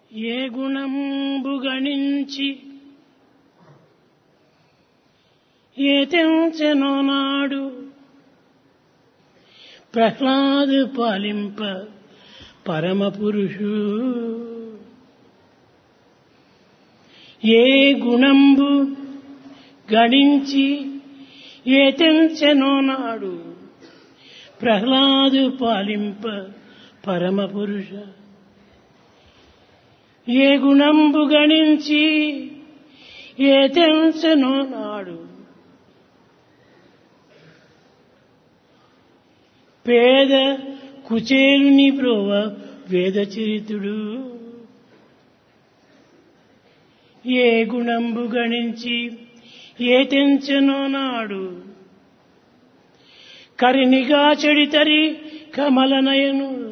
ఏ గుణంబు గణించి ఏ తెంచెనో నాడు ప్రహ్లాదు పాలింప పరమ పురుషు ఏ గుణంబు గణించి ఏ తెంచెనో నాడు ప్రహ్లాదు పాలింప పరమ పురుష ఏ గుణంబు గణించి ఏ తెంచెనో నాడు పేద కుచేలుని బ్రోవ వేదచరితుడు ఏ గుణంబు గణించి ఏ తెంచెనో నాడు కరినిగా చెడితరి కమలనయను